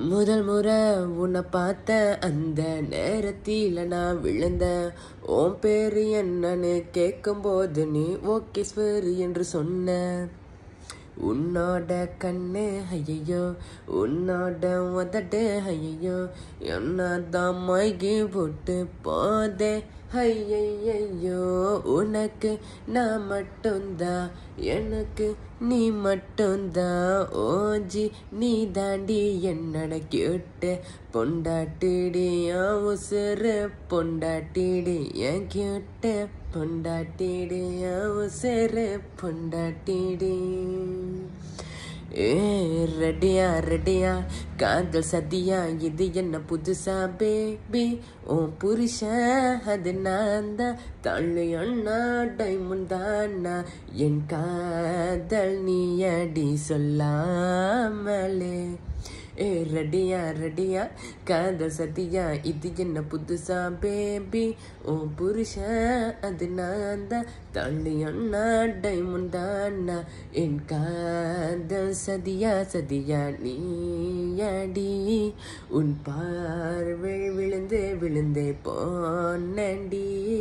முதல் முறை உன்னை பார்த்த அந்த நேரத்தில் நான் விழுந்த உன் பேரு என்னன்னு கேட்கும்போது நீ ஓகேஸ்வரி என்று சொன்ன உன்னோட கண்ணு ஐயோ உன்னோட உதடு ஐயோ என்னதான் மயங்கி போட்டு போதே ஐயையோ உனக்கு நான் மட்டும்தான் எனக்கு நீ மட்டும்தான் ஓஜி நீ தாண்டி என்னோட கியூட்டு பொண்டாட்டிடி என் உசுறு பொண்டாட்டிடி என் கியூட்டு பொண்டாட்டிடி என் உசுறு பொண்டாட்டிடி ஏ ரெடியா ரெடியா காதல் சதியா இது என்ன புதுசா பேபி உன் புருஷன் அது நான் தான் தள்ளி அண்ணா டைமண்ட் தானா என் காதல் நீ அடி சொல்லாமலே ஏ ரெடியா ரெடியா காதல் சதியா இது என்ன புதுசா பேபி உன் புருஷன் அது நான் தான் தள்ளி அண்ணா டைமண்ட் தானா என் காதல் சதியா சதியா நீ அடி உன் பார்வை விழுந்து விழுந்தே போனடி